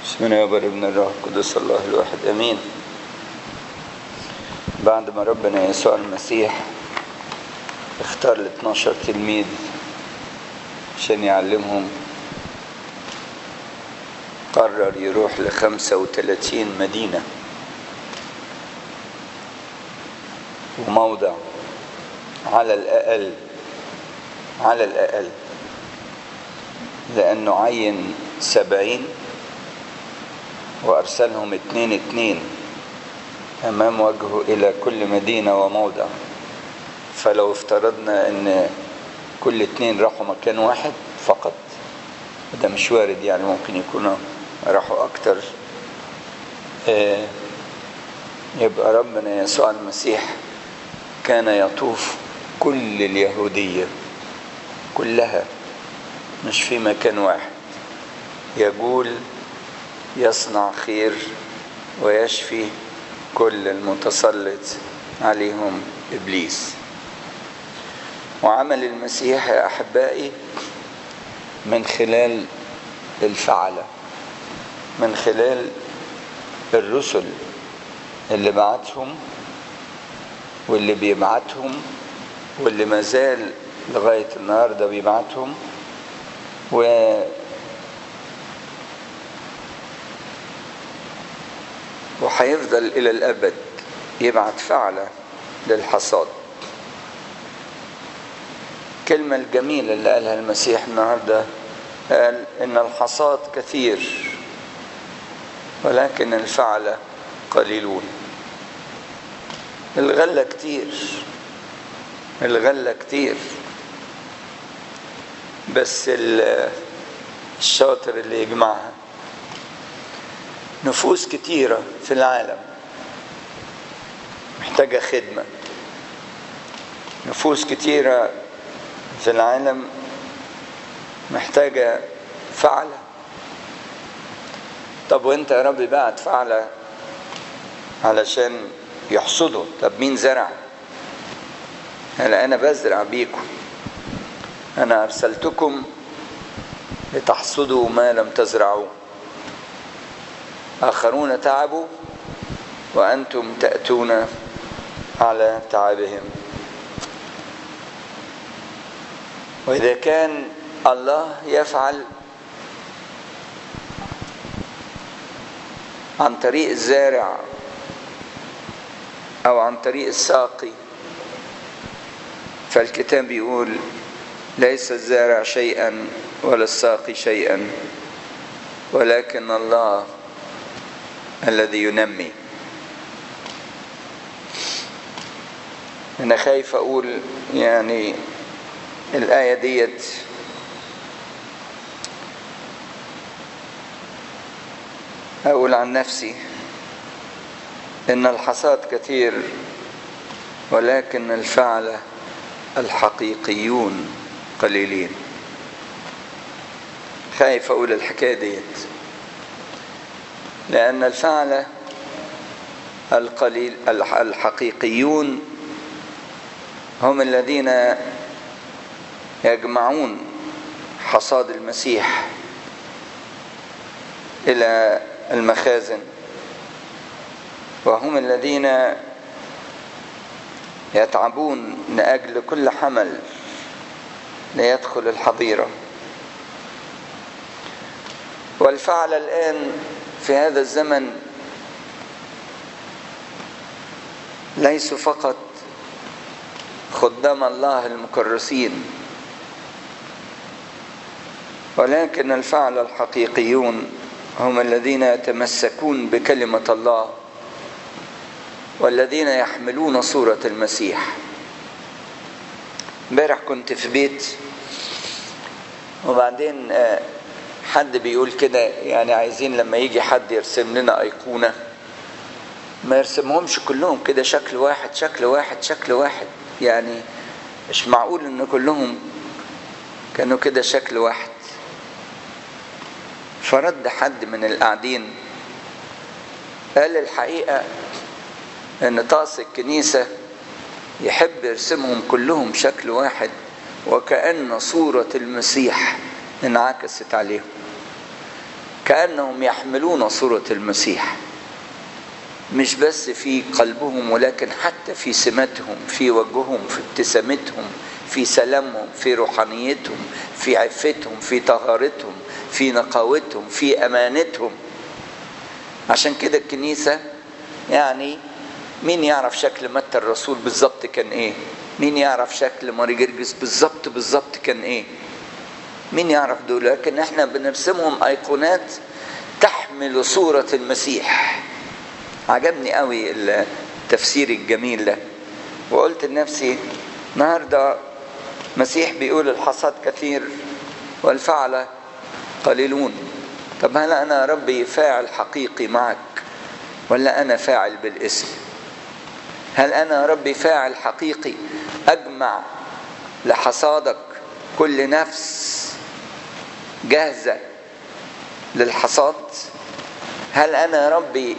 بسم الله وبر ابن الروح القدس الله الواحد امين بعد ما ربنا يسوع المسيح اختار ال 12 تلميذ عشان يعلمهم قرر يروح ل 35 مدينة وموضع على الأقل على الأقل لأنه عين سبعين وأرسلهم اتنين اتنين أمام وجهه إلى كل مدينة وموضع فلو افترضنا أن كل اتنين راحوا مكان واحد فقط ده مش وارد يعني ممكن يكونوا راحوا أكتر آه يبقى ربنا يسوع المسيح كان يطوف كل اليهودية كلها مش في مكان واحد يقول يصنع خير ويشفي كل المتسلط عليهم ابليس وعمل المسيح يا احبائي من خلال الفعله من خلال الرسل اللي بعتهم واللي بيبعتهم واللي ما زال لغايه النهارده بيبعتهم و وهيفضل إلى الأبد يبعت فعلة للحصاد الكلمة الجميلة اللي قالها المسيح النهاردة قال إن الحصاد كثير ولكن الفعلة قليلون الغلة كتير الغلة كتير بس الشاطر اللي يجمعها نفوس كتيرة في العالم محتاجة خدمة نفوس كتيرة في العالم محتاجة فعلة طب وانت يا رب بعت فعلة علشان يحصدوا طب مين زرع هلا انا بزرع بيكم انا ارسلتكم لتحصدوا ما لم تزرعوه آخرون تعبوا وأنتم تأتون على تعبهم وإذا كان الله يفعل عن طريق الزارع أو عن طريق الساقي فالكتاب بيقول ليس الزارع شيئا ولا الساقي شيئا ولكن الله الذي ينمي أنا خايف أقول يعني الآية ديت أقول عن نفسي إن الحصاد كثير ولكن الفعل الحقيقيون قليلين خايف أقول الحكاية ديت لأن الفعل القليل الحقيقيون هم الذين يجمعون حصاد المسيح إلى المخازن وهم الذين يتعبون من أجل كل حمل ليدخل الحظيرة والفعل الآن في هذا الزمن ليسوا فقط خدام الله المكرسين ولكن الفعل الحقيقيون هم الذين يتمسكون بكلمة الله والذين يحملون صورة المسيح امبارح كنت في بيت وبعدين حد بيقول كده يعني عايزين لما يجي حد يرسم لنا أيقونة ما يرسمهمش كلهم كده شكل واحد شكل واحد شكل واحد يعني مش معقول ان كلهم كانوا كده شكل واحد فرد حد من القاعدين قال الحقيقة ان طاس الكنيسة يحب يرسمهم كلهم شكل واحد وكأن صورة المسيح انعكست عليهم كأنهم يحملون صورة المسيح مش بس في قلبهم ولكن حتى في سماتهم في وجههم في ابتسامتهم في سلامهم في روحانيتهم في عفتهم في طهارتهم في نقاوتهم في امانتهم عشان كده الكنيسه يعني مين يعرف شكل متى الرسول بالظبط كان ايه مين يعرف شكل ماري جرجس بالظبط بالظبط كان ايه مين يعرف دول لكن احنا بنرسمهم ايقونات تحمل صوره المسيح عجبني قوي التفسير الجميل ده وقلت لنفسي النهارده مسيح بيقول الحصاد كثير والفعل قليلون طب هل انا يا ربي فاعل حقيقي معك ولا انا فاعل بالاسم هل انا يا ربي فاعل حقيقي اجمع لحصادك كل نفس جاهزه للحصاد هل انا يا ربي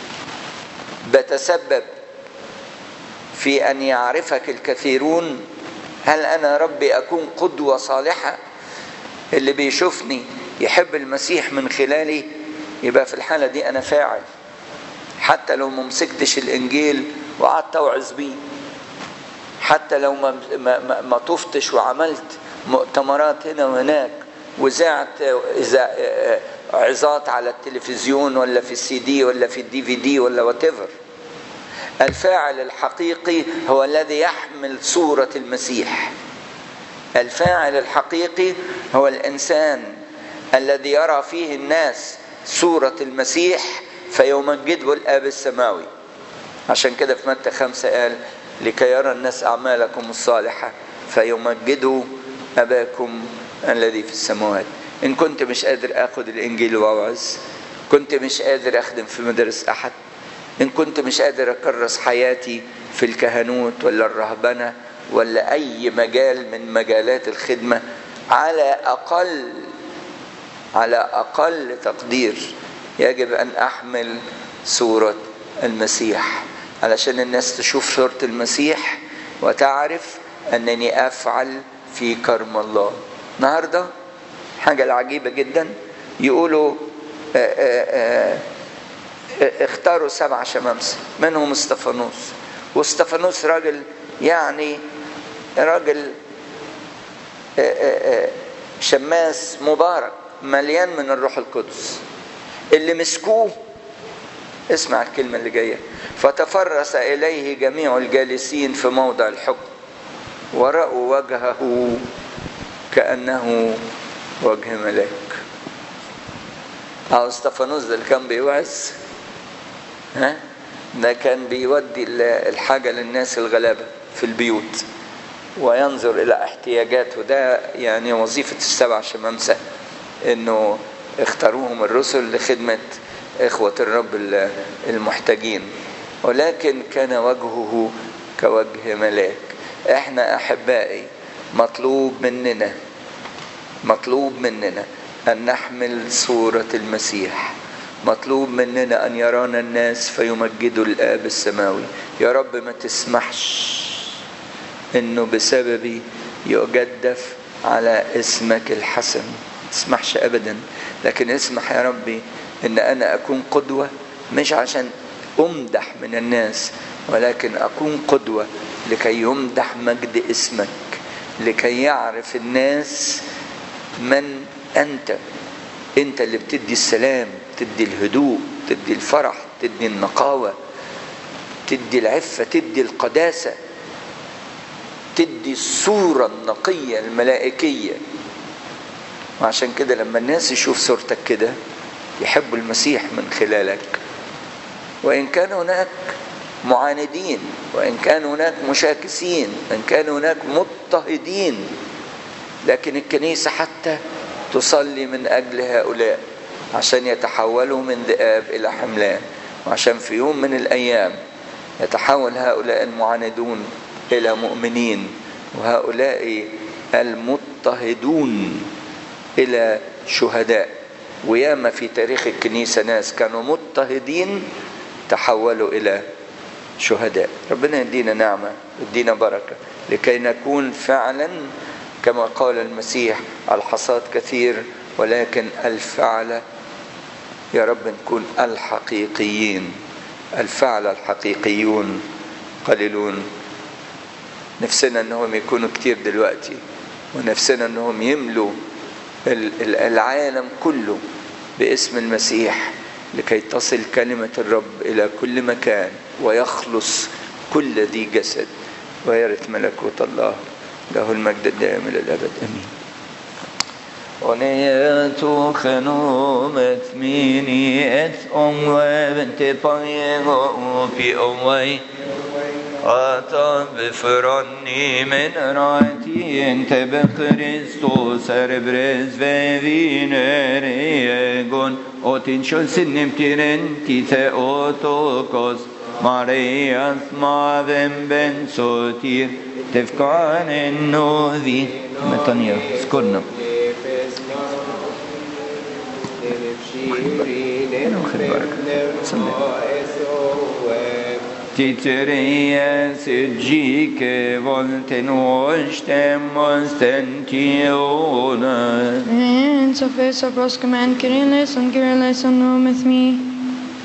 بتسبب في ان يعرفك الكثيرون هل انا ربي اكون قدوه صالحه اللي بيشوفني يحب المسيح من خلالي يبقى في الحاله دي انا فاعل حتى لو ما مسكتش الانجيل وقعدت اوعظ بيه حتى لو ما ما, ما طفتش وعملت مؤتمرات هنا وهناك وزعت عظات على التلفزيون ولا في السي دي ولا في الدي في دي ولا وات الفاعل الحقيقي هو الذي يحمل صورة المسيح الفاعل الحقيقي هو الإنسان الذي يرى فيه الناس صورة المسيح فيمجده الآب السماوي عشان كده في متى خمسة قال لكي يرى الناس أعمالكم الصالحة فيمجدوا أباكم الذي في السماوات إن كنت مش قادر أخذ الإنجيل وأوعظ كنت مش قادر أخدم في مدارس أحد إن كنت مش قادر أكرس حياتي في الكهنوت ولا الرهبنة ولا أي مجال من مجالات الخدمة على أقل على أقل تقدير يجب أن أحمل صورة المسيح علشان الناس تشوف صورة المسيح وتعرف أنني أفعل في كرم الله النهاردة حاجة العجيبة جدا يقولوا آآ آآ اختاروا سبع شمامسة منهم استفانوس واستفانوس راجل يعني راجل شماس مبارك مليان من الروح القدس اللي مسكوه اسمع الكلمة اللي جاية فتفرس إليه جميع الجالسين في موضع الحكم ورأوا وجهه كأنه وجه ملاك أو استفانوس ده اللي كان بيوعظ ها ده كان بيودي الحاجة للناس الغلابة في البيوت وينظر إلى احتياجات وده يعني وظيفة السبع شمامسة إنه اختاروهم الرسل لخدمة إخوة الرب المحتاجين ولكن كان وجهه كوجه ملاك احنا أحبائي مطلوب مننا مطلوب مننا أن نحمل صورة المسيح مطلوب مننا أن يرانا الناس فيمجدوا الآب السماوي يا رب ما تسمحش إنه بسببي يجدف على اسمك الحسن تسمحش أبدا لكن اسمح يا ربي إن أنا أكون قدوة مش عشان أمدح من الناس ولكن أكون قدوة لكي يمدح مجد اسمك لكي يعرف الناس من أنت أنت اللي بتدي السلام تدي الهدوء تدي الفرح تدي النقاوة تدي العفة تدي القداسة تدي الصورة النقية الملائكية وعشان كده لما الناس يشوف صورتك كده يحبوا المسيح من خلالك وإن كان هناك معاندين وإن كان هناك مشاكسين وإن كان هناك مضطهدين لكن الكنيسة حتى تصلي من أجل هؤلاء عشان يتحولوا من ذئاب إلى حملان وعشان في يوم من الأيام يتحول هؤلاء المعاندون إلى مؤمنين وهؤلاء المضطهدون إلى شهداء وياما في تاريخ الكنيسة ناس كانوا مضطهدين تحولوا إلى شهداء ربنا يدينا نعمة يدينا بركة لكي نكون فعلا كما قال المسيح الحصاد كثير ولكن الفعل يا رب نكون الحقيقيين الفعل الحقيقيون قليلون نفسنا انهم يكونوا كتير دلوقتي ونفسنا انهم يملوا العالم كله باسم المسيح لكي تصل كلمة الرب إلى كل مكان ويخلص كل ذي جسد ويرث ملكوت الله له المجد الدائم إلى الأبد أمين Onyetu genomet mini et omwevente pajego upi omwei Ata befranni men rati ente be Kristus erbres ve viner egon Otin şol sinnim tirenti te otokos Marias mavem ben sotir تفكان النوذي متانيا سكرنا Titreia sugike volten ostem ostentiona And so face of Roscoe man, Kyrie eleison, Kyrie eleison, no with me.